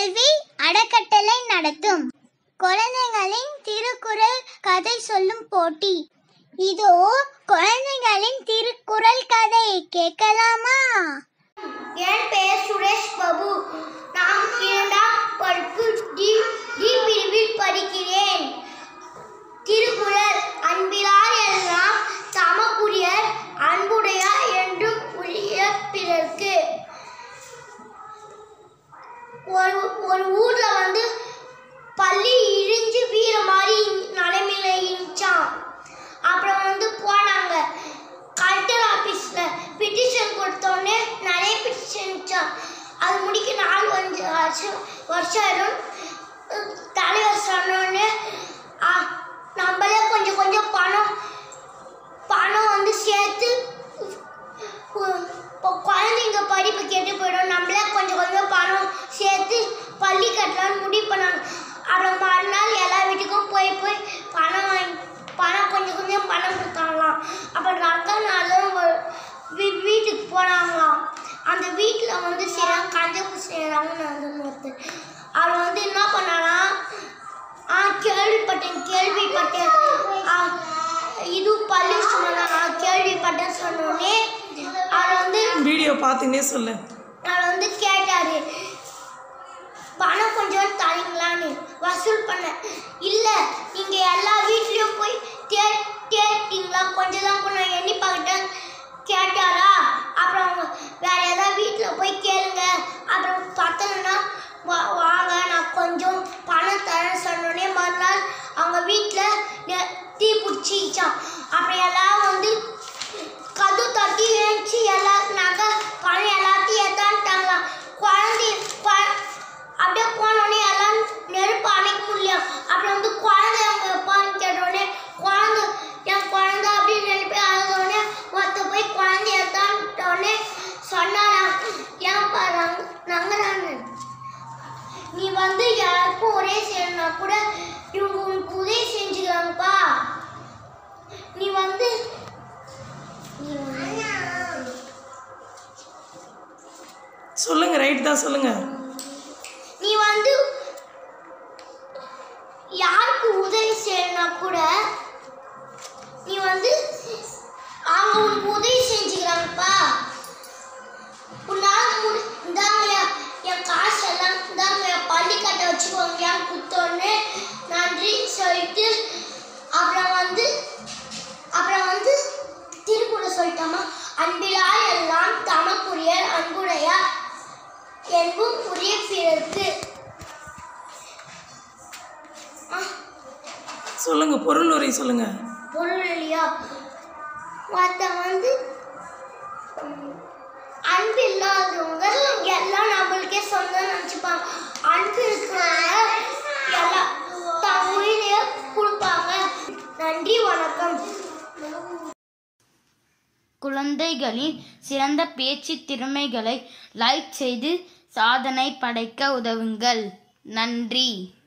கல்வி அறக்கட்டளை நடத்தும் குழந்தைகளின் திருக்குறள் கதை சொல்லும் போட்டி இதோ குழந்தைகளின் திருக்குறள் கதை கேட்கலாமா என் பெயர் சுரேஷ் பாபு நான் இரண்டாம் வகுப்பு டி டி பிரிவில் படிக்கிறேன் திருக்குறள் அன்பிலார் எல்லாம் தமக்குரியர் அன்புடையார் என்றும் உரிய பிறர்க்கு ஒரு ஒரு ஊர்ல வந்து பள்ளி இடிஞ்சு வீர மாதிரி நிலைமையில இருந்துச்சான் அப்புறம் வந்து போனாங்க கலெக்டர் ஆஃபீஸில் பிட்டிஷன் கொடுத்தோடனே நிறைய பிட்டிஷன் இருந்துச்சான் அது முடிக்க நாலு அஞ்சு வருஷம் வருஷம் ஆயிடும் அஹ் தலைவர் சொன்னோடனே ஆ நம்மளே கொஞ்சம் கொஞ்சம் பணம் பணம் வந்து சேர்த்து உ- இப்போ குழந்தைங்க படிப்பு கெட்டு போயிடும் நம்மளே கொஞ்சம் கொஞ்சம் பணம் சேர்த்து பள்ளி கட்டலாம்னு முடிவு பண்ணாங்க அப்புறம் மறுநாள் எல்லா வீட்டுக்கும் போய் போய் பணம் வாங்கி பணம் கொஞ்சம் கொஞ்சம் பணம் கொடுத்தாங்களாம் அப்புறம் ரங்கநாதன் ஒரு வீ- வீட்டுக்கு போனாங்களாம் அந்த வீட்டில் வந்து செய்கிறாங்க கஞ்சப்பு செய்கிறாங்கன்னு ஒருத்தர் அவர் வந்து என்ன பண்ணானா ஆ கேள்விப்பட்டேன் கேள்விப்பட்டேன் ஆ, இது பள்ளி சுமந்தா நான் கேள்விப்பட்டேன் சொன்னோடனே அவர் வந்து வீடியோ பார்த்துன்னே சொல்லு அவர் வந்து கேட்டாரு பணம் கொஞ்சம் தரீங்களான்னு வசூல் பண்ண இல்லை நீங்கள் எல்லா வீட்லேயும் போய் தே கேட்டீங்களா கொஞ்சம் தான் கூட எண்ணி பார்க்கிட்டேன் கேட்டாரா அப்புறம் அவங்க வேற ஏதாவது வீட்டில் போய் கேளுங்க அப்புறம் பத்தலைன்னா வா வாங்க நான் கொஞ்சம் பணம் தரேன் சொன்னோடனே மறுநாள் அவங்க வீட்டில் தீ பிடிச்சிச்சான் அப்புறம் எல்லாம் வந்து கது தட்டி ஏஞ்சி எல்லா நகை பணம் எல்லாத்தையும் எத்தான்ட்டாங்களாம் குழந்தை குழ- அப்படியே போனோடனே எல்லாம் நெருப்பு அணைக்க முடியல அப்புறம் வந்து குழந்தை அங்கே எப்பான்னு கேட்டோடனே குழந்தை என் குழந்தை அப்படின்னு ரெண்டு பேர் அழுதோடனே ஒருத்த போய் குழந்தை எத்தான்ட்டோடனே சொன்னாராம் ஏன்பா ரங் ரங்கராணன் நீ வந்து யாருக்கும் ஒரே செய்யணும்னா கூட இவங்க உனக்கு உதவி செஞ்சுக்கிறாங்கப்பா நீ வந்து நீ வந்து சொல்லுங்க ரைட் தான் சொல்லுங்க நீ வந்து யாருக்கு உதவி செய்யணும்னா கூட நீ வந்து அவங்க உனக்கு உதவி செஞ்சுக்கிறாங்கப்பா உன்னால் முடி இந்தாங்க என் காசு எல்லாம் இந்தாங்க பள்ளிக்கட்டை வச்சுக்கோங்க ஏன் குத்தோன்னு நன்றி சொல்லிட்டு அப்புறம் வந்து அப்புறம் வந்து திருக்குறள் சொல்லிட்டோமா அன்பிலார் எல்லாம் தமக்குரியர் அன்புடையார் என்பும் உரிய பிறர்க்கு ஆ, சொல்லுங்க பொருள் உரை சொல்லுங்க பொருள் இல்லையா ஒருத்தன் வந்து ம், அன்பு இல்லாதவங்க எல்லாம் நம்மளுக்கே சொந்தம் நினச்சிப்பாங்க அன்பு இருக்கிறவங்க எல்லாம் தன் உயிரையே கொடுப்பாங்க நன்றி வணக்கம் குழந்தைகளின் சிறந்த பேச்சு திறமைகளை லைக் செய்து சாதனை படைக்க உதவுங்கள் நன்றி